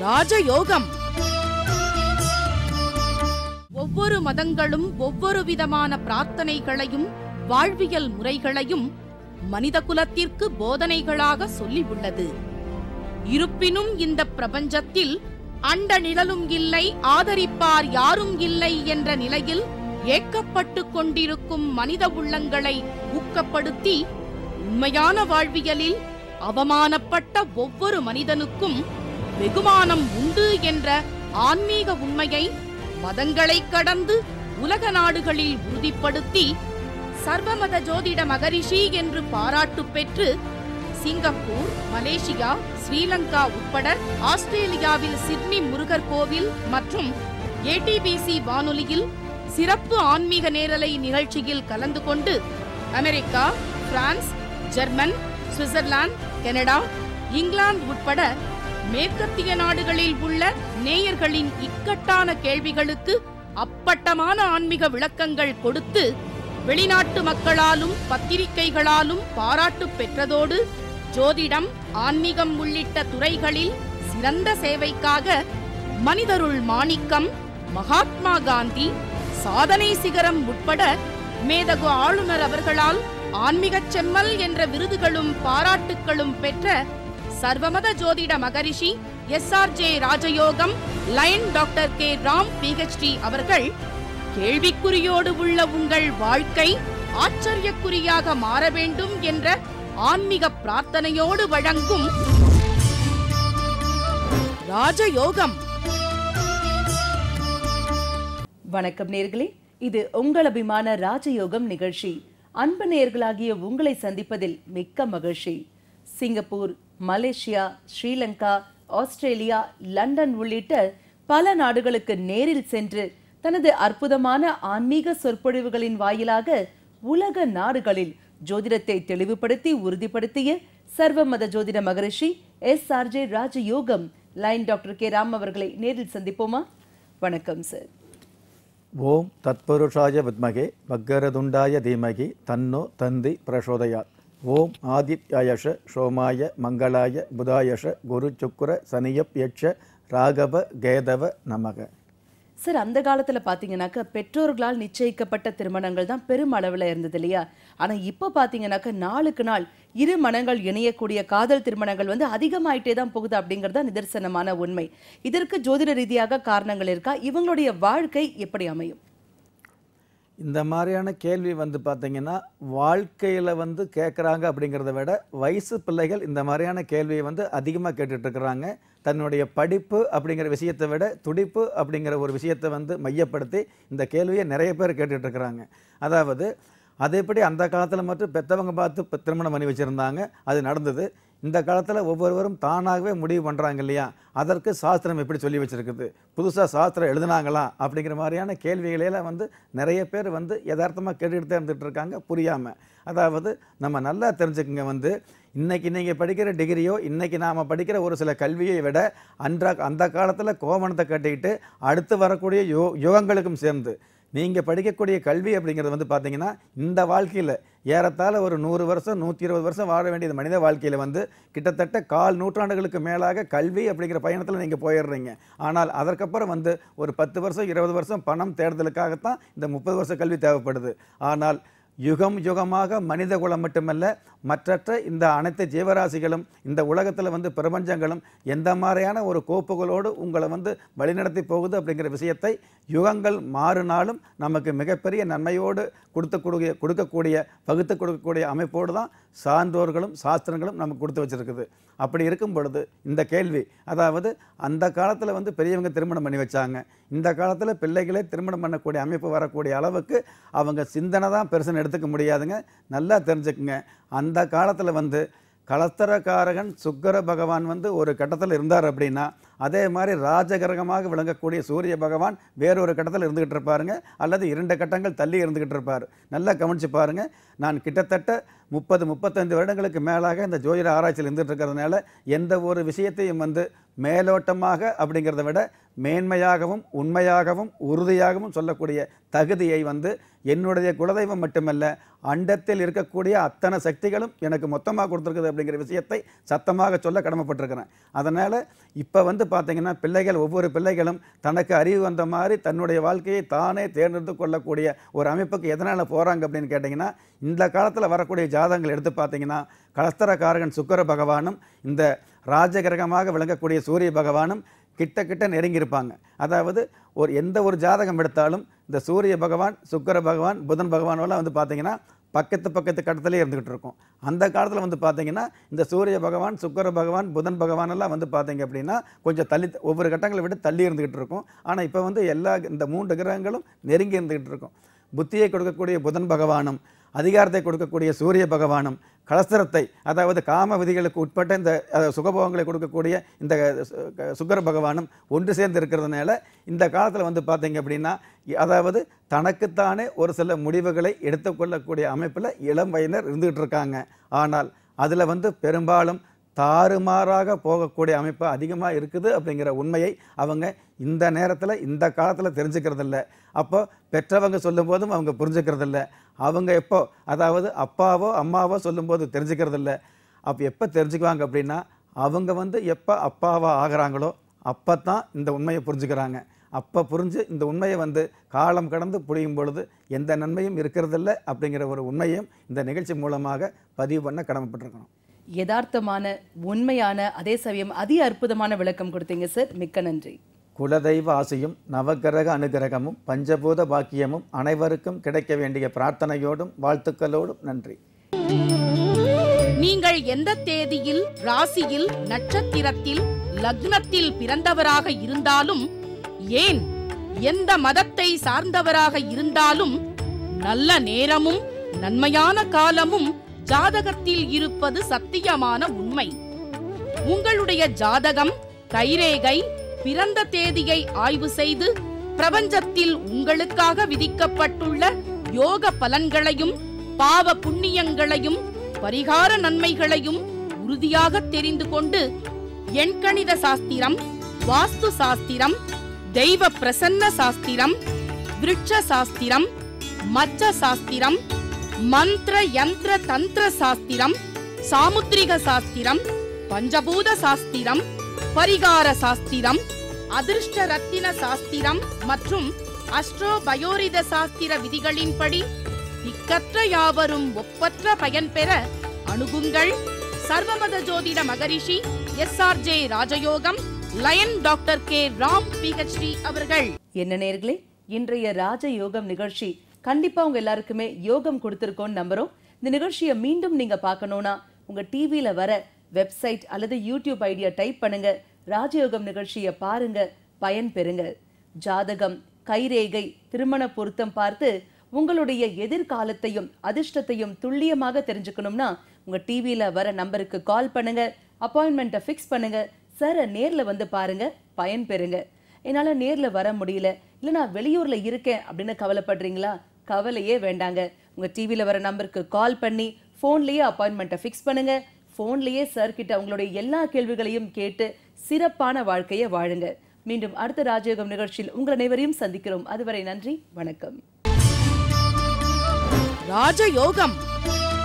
ராஜயோகம் ஒவ்வொரு மதங்களும் ஒவ்வொரு விதமான பிரார்த்தனைகளையும் வாழ்வியல் முறைகளையும் மனித குலத்திற்கு போதனைகளாக சொல்லி உள்ளது இருப்பினும் இந்த பிரபஞ்சத்தில் அண்ட நிழலும் இல்லை ஆதரிப்பார் யாரும் இல்லை என்ற நிலையில் ஏக்கப்பட்டுக் கொண்டிருக்கும் மனித உள்ளங்களை ஊக்கப்படுத்தி உண்மையான வாழ்வியலில் அவமானப்பட்ட ஒவ்வொரு மனிதனுக்கும் வெகுமானம் உண்டு என்ற ஆன்மீக உண்மையை மதங்களை கடந்து உலக நாடுகளில் உறுதிப்படுத்தி சர்வமத ஜோதிட மகரிஷி என்று பாராட்டு பெற்று சிங்கப்பூர் மலேசியா ஸ்ரீலங்கா உட்பட ஆஸ்திரேலியாவில் சிட்னி முருகர் கோவில் மற்றும் ஏடிபிசி வானொலியில் சிறப்பு ஆன்மீக நேரலை நிகழ்ச்சியில் கலந்து கொண்டு America France German Switzerland Canada England உட்பட மேற்கத்திய நாடுகளில் உள்ள நேயர்களின் இக்கட்டான கேள்விகளுக்கு அப்பட்டமான ஆன்மீக விளக்கங்கள் கொடுத்து வெளிநாட்டு மக்களாலும் பத்திரிகைகளாலும் பாராட்டு பெற்றதோடு ஜோதிடம் ஆன்மீகம் உள்ளிட்ட துறைகளில் சிறந்த சேவைக்காக மனிதருள் மாணிக்கம் மகாத்மா காந்தி சாதனை சிகரம் உட்பட மேதகு ஆளுநர் அவர்களால் ஆன்மீகச் செம்மல் என்ற விருதுகளும் பாராட்டுக்களும் பெற்ற சர்வமத ஜோதிட மகரிஷி S R J Rajayogam lion doctor K Ram PhD அவர்கள் கேள்விக்குறியோடு உள்ள உங்கள் வாழ்க்கை ஆச்சரியக்குறியாக மாற வேண்டும் என்ற ஆன்மீக பிரார்த்தனையோடு வழங்கும் ராஜயோகம் வணக்கம் நேர்களே இது உங்கள் அபிமான ராஜயோகம் நிகழ்ச்சி அன்பு நேர்களாகிய உங்களை சந்திப்பதில் மிக்க மகிழ்ச்சி Singapore Malaysia Sri Lanka Australia London உள்ளிட்ட பல நாடுகளுக்கு நேரில் சென்று தனது அற்புதமான ஆன்மீக சொற்பொழிவுகளின் வாயிலாக உலக நாடுகளில் ஜோதிடத்தை தெளிவுபடுத்தி உறுதிப்படுத்திய சர்வமத ஜோதிட மகரிஷி S R J Rajayogam lion doctor K Ram அவர்களை நேரில் சந்திப்போமா வணக்கம் சார் ஓம் தத்புருஷாய வித்மகே வக்கரதுண்டாய தீமகி தன்னோ தந்தி பிரசோதயாத் ஓம் ஆதித்யாயஷ சோமாய மங்களாய புதாயஷ குரு சுக்குர சனியப் யட்ச ராகவ கேதவ நமக சார் அந்த காலத்துல பாத்தீங்கன்னாக்க பெற்றோர்களால் நிச்சயிக்கப்பட்ட திருமணங்கள் தான் பெரும் அளவுல இருந்தது இல்லையா ஆனா இப்ப பாத்தீங்கன்னாக்க நாளுக்கு நாள் இரு மனங்கள் இணையக்கூடிய காதல் திருமணங்கள் வந்து அதிகமாயிட்டே தான் போகுது அப்படிங்கிறது தான் நிதர்சனமான உண்மை இதற்கு ஜோதிட ரீதியாக காரணங்கள் இருக்கா இவங்களுடைய வாழ்க்கை எப்படி அமையும் இந்த மாதிரியான கேள்வி வந்து பார்த்தீங்கன்னா வாழ்க்கையில் வந்து கேட்குறாங்க அப்படிங்கிறத விட வயசு பிள்ளைகள் இந்த மாதிரியான கேள்வியை வந்து அதிகமாக கேட்டுட்டு இருக்கிறாங்க தன்னுடைய படிப்பு அப்படிங்கிற விஷயத்தை விட துடிப்பு அப்படிங்கிற ஒரு விஷயத்தை வந்து மையப்படுத்தி இந்த கேள்வியை நிறைய பேர் கேட்டுட்டு இருக்கிறாங்க அதாவது அது எப்படி அந்த காலத்தில் மட்டும் பெற்றவங்க பார்த்து இப்ப திருமணம் பண்ணி வச்சுருந்தாங்க அது நடந்தது இந்த காலத்தில் ஒவ்வொருவரும் தானாகவே முடிவு பண்ணுறாங்க இல்லையா அதற்கு சாஸ்திரம் எப்படி சொல்லி வச்சிருக்குது புதுசாக சாஸ்திரம் எழுதுனாங்களா அப்படிங்கிற மாதிரியான கேள்விகளையெல்லாம் வந்து நிறைய பேர் வந்து யதார்த்தமாக கேட்டுட்டு தான் இருந்துட்டு இருக்காங்க புரியாமல் அதாவது நம்ம நல்லா தெரிஞ்சுக்குங்க வந்து இன்னைக்கு நீங்கள் படிக்கிற டிகிரியோ இன்னைக்கு நாம் படிக்கிற ஒரு சில கல்வியை விட அன்றா அந்த காலத்தில் கோவணத்தை கட்டிக்கிட்டு அடுத்து வரக்கூடிய யோ யுகங்களுக்கும் சேர்ந்து நீங்கள் படிக்கக்கூடிய கல்வி அப்படிங்கிறது வந்து பார்த்தீங்கன்னா இந்த வாழ்க்கையில் ஏறத்தாழ ஒரு நூறு வருஷம் நூற்றி இருபது வருஷம் வாழ வேண்டியது மனித வாழ்க்கையில் வந்து கிட்டத்தட்ட கால் நூற்றாண்டுகளுக்கு மேலாக கல்வி அப்படிங்கிற பயணத்தில் நீங்கள் போயிடுறீங்க ஆனால் அதற்கப்புறம் வந்து ஒரு பத்து வருஷம் இருபது வருஷம் பணம் தேடுதலுக்காகத்தான் இந்த முப்பது வருஷம் கல்வி தேவைப்படுது ஆனால் யுகம் யுகமாக மனித குலம் மட்டுமல்ல மற்றற்ற இந்த அனைத்து ஜீவராசிகளும் இந்த உலகத்தில் வந்து பிரபஞ்சங்களும் எந்த மாதிரியான ஒரு கோப்புகளோடு உங்களை வந்து வழிநடத்தி போகுது அப்படிங்கிற விஷயத்தை யுகங்கள் மாறினாலும் நமக்கு மிகப்பெரிய நன்மையோடு கொடுத்து கொடுக்க கொடுக்கக்கூடிய பகுத்து கொடுக்கக்கூடிய அமைப்போடு தான் சான்றோர்களும் சாஸ்திரங்களும் நமக்கு கொடுத்து வச்சிருக்குது அப்படி இருக்கும் பொழுது இந்த கேள்வி அதாவது அந்த காலத்தில் வந்து பெரியவங்க திருமணம் பண்ணி வச்சாங்க இந்த காலத்தில் பிள்ளைகளே திருமணம் பண்ணக்கூடிய அமைப்பு வரக்கூடிய அளவுக்கு அவங்க சிந்தனை தான் பெருசுன்னு எடுத்துக்க முடியாதுங்க நல்லா தெரிஞ்சுக்குங்க அந்த காலத்தில் வந்து கலஸ்தரக்காரகன் சுக்கர பகவான் வந்து ஒரு கட்டத்தில் இருந்தார் அப்படின்னா அதே மாதிரி ராஜகிரகமாக விளங்கக்கூடிய சூரிய பகவான் வேறொரு கட்டத்தில் இருந்துகிட்டு இருப்பாருங்க அல்லது இரண்டு கட்டங்கள் தள்ளி இருந்துகிட்டு இருப்பார் நல்லா கவனிச்சு பாருங்க நான் கிட்டத்தட்ட முப்பது முப்பத்தைந்து வருடங்களுக்கு மேலாக இந்த ஜோதிட ஆராய்ச்சியில் இருந்துட்டு இருக்கிறதுனால எந்த ஒரு விஷயத்தையும் வந்து மேலோட்டமாக அப்படிங்கிறத விட மேன்மையாகவும் உண்மையாகவும் உறுதியாகவும் சொல்லக்கூடிய தகுதியை வந்து என்னுடைய குலதெய்வம் மட்டுமல்ல அண்டத்தில் இருக்கக்கூடிய அத்தனை சக்திகளும் எனக்கு மொத்தமாக கொடுத்துருக்குது அப்படிங்கிற விஷயத்தை சத்தமாக சொல்ல கடமைப்பட்டிருக்கிறேன் அதனால் இப்போ வந்து பார்த்தீங்கன்னா பிள்ளைகள் ஒவ்வொரு பிள்ளைகளும் தனக்கு அறிவு வந்த மாதிரி தன்னுடைய வாழ்க்கையை தானே தேர்ந்தெடுத்து கொள்ளக்கூடிய ஒரு அமைப்புக்கு எதனால் போகிறாங்க அப்படின்னு கேட்டிங்கன்னா இந்த காலத்தில் வரக்கூடிய ஜாதகங்கள் எடுத்து பார்த்தீங்கன்னா கலஸ்தரக்காரகன் சுக்கர பகவானும் இந்த ராஜகிரகமாக விளங்கக்கூடிய சூரிய பகவானும் கிட்ட கிட்ட நெருங்கியிருப்பாங்க அதாவது ஒரு எந்த ஒரு ஜாதகம் எடுத்தாலும் இந்த சூரிய பகவான் சுக்கர பகவான் புதன் பகவானெல்லாம் வந்து பார்த்தீங்கன்னா பக்கத்து பக்கத்து கட்டத்திலே இருந்துக்கிட்டு இருக்கும் அந்த காலத்தில் வந்து பார்த்தீங்கன்னா இந்த சூரிய பகவான் சுக்கர பகவான் புதன் பகவான் எல்லாம் வந்து பார்த்தீங்க அப்படின்னா கொஞ்சம் தள்ளி ஒவ்வொரு கட்டங்களை விட்டு தள்ளி இருந்துக்கிட்டு இருக்கும் ஆனால் இப்போ வந்து எல்லா இந்த மூன்று கிரகங்களும் நெருங்கி இருந்துக்கிட்டு இருக்கும் புத்தியை கொடுக்கக்கூடிய புதன் பகவானும் அதிகாரத்தை கொடுக்கக்கூடிய சூரிய பகவானும் கலஸ்தரத்தை அதாவது காம விதிகளுக்கு உட்பட்ட இந்த அஹ், சுகபோகங்களை கொடுக்கக்கூடிய இந்த சு- க- சுக்கர பகவானும் ஒன்று சேர்ந்து இருக்கிறதுனால இந்த காலத்தில் வந்து பார்த்தீங்க அப்படின்னா இ- அதாவது தனக்குத்தானே ஒரு சில முடிவுகளை எடுத்துக்கொள்ளக்கூடிய அமைப்பில் இளம் வயதினர் இருந்துகிட்டு இருக்காங்க ஆனால் அதில் வந்து பெரும்பாலும் தாறுமாறாக போகக்கூடிய அமைப்பு அதிகமாக இருக்குது அப்படிங்கிற உண்மையை அவங்க இந்த நேரத்தில் இந்த காலத்தில் தெரிஞ்சுக்கிறதில்ல அப்போ பெற்றவங்க சொல்லும்போதும் அவங்க புரிஞ்சுக்கிறதில்ல அவங்க எப்போ அதாவது அப்பாவோ அம்மாவோ சொல்லும்போது தெரிஞ்சுக்கிறதில்ல அப்போ எப்போ தெரிஞ்சுக்குவாங்க அப்படின்னா அவங்க வந்து எப்போ அப்பாவா ஆகுறாங்களோ அப்போ தான் இந்த உண்மையை புரிஞ்சுக்கிறாங்க அப்போ புரிஞ்சு இந்த உண்மையை வந்து காலம் கடந்து புரியும் பொழுது எந்த நன்மையும் இருக்கிறதில்ல அப்படிங்கிற ஒரு உண்மையும் இந்த நிகழ்ச்சி மூலமாக பதிவு பண்ண கடமைப்பட்டிருக்கணும் யதார்த்தமான உண்மையான அதே சமயம் அதி அற்புதமான விளக்கம் கொடுத்தீங்க சார் மிக்க நன்றி குலதெய்வ ஆசையும் நவகிரக அனுகிரகமும் பஞ்சபூத பாக்கியமும் அனைவருக்கும் கிடைக்க வேண்டிய பிரார்த்தனையோடும் வாழ்த்துக்களோடும் நன்றி நீங்கள் எந்த தேதியில் ராசியில் நட்சத்திரத்தில் லக்னத்தில் பிறந்தவராக இருந்தாலும் ஏன் எந்த மதத்தை சார்ந்தவராக இருந்தாலும் நல்ல நேரமும் நன்மையான காலமும் ஜாதகத்தில் இருப்பது சத்தியமான உண்மை உங்களுடைய ஜாதகம் கைரேகை பிறந்த தேதியை ஆய்வு செய்து பிரபஞ்சத்தில் உங்களுக்காக விதிக்கப்பட்டுள்ள யோக பலன்களையும் பாவ புண்ணியங்களையும் பரிகார நன்மைகளையும் உறுதியாக தெரிந்து கொண்டு எண்கணித சாஸ்திரம் வாஸ்து சாஸ்திரம் தெய்வ பிரசன்ன சாஸ்திரம் விருட்ச சாஸ்திரம் மச்ச சாஸ்திரம் மந்திர யந்திர தந்திர சாஸ்திரம் சாமுத்திரிக சாஸ்திரம் பஞ்சபூத சாஸ்திரம் பரிகார சாஸ்திரம் அதிர்ஷ்ட ரத்தின சாஸ்திரம் மற்றும் அஸ்ட்ரோ பயோரித சாஸ்திர விதிகளின்படி திக்கற்ற யாவரும் ஒப்பற்ற பயன் பெற அணுகுங்கள் சர்வமத ஜோதிட மகரிஷி S R J Rajayogam lion doctor K Ram PhD அவர்கள் என்ன நேர்களே இன்றைய ராஜ யோகம் நிகழ்ச்சி கண்டிப்பா உங்க எல்லாருக்குமே யோகம் கொடுத்திருக்கோம்னு நம்புறோம் இந்த நிகழ்ச்சியை மீண்டும் நீங்க பார்க்கணும்னா உங்க டிவியில வர வெப்சைட் அல்லது யூடியூப் ஐடியா டைப் பண்ணுங்க ராஜயோகம் நிகழ்ச்சியை பாருங்க பயன் பெறுங்க ஜாதகம் கைரேகை திருமண பொருத்தம் பார்த்து உங்களுடைய எதிர்காலத்தையும் அதிர்ஷ்டத்தையும் துல்லியமாக தெரிஞ்சுக்கணும்னா உங்க டிவியில வர நம்பருக்கு கால் பண்ணுங்க அப்பாயின்மெண்ட்டை ஃபிக்ஸ் பண்ணுங்க சாரை நேர்ல வந்து பாருங்க பயன் பெறுங்க என்னால நேர்ல வர முடியல இல்ல நான் வெளியூர்ல இருக்கேன் அப்படின்னு கவலைப்படுறீங்களா கவலையே வேண்டாங்க உங்க டிவியில வர நம்பருக்கு கால் பண்ணி ஃபோன்லயே அப்பாயின்மெண்ட்டை ஃபிக்ஸ் பண்ணுங்க ஃபோன்லயே சார் கிட்ட உங்களுடைய எல்லா கேள்விகளையும் கேட்டு சிறப்பான வாழ்க்கையை வாழுங்க மீண்டும் அடுத்த ராஜயோகம் நிகழ்ச்சியில் உங்கள் அனைவரையும் சந்திக்கிறோம் அதுவரை நன்றி வணக்கம் ராஜயோகம்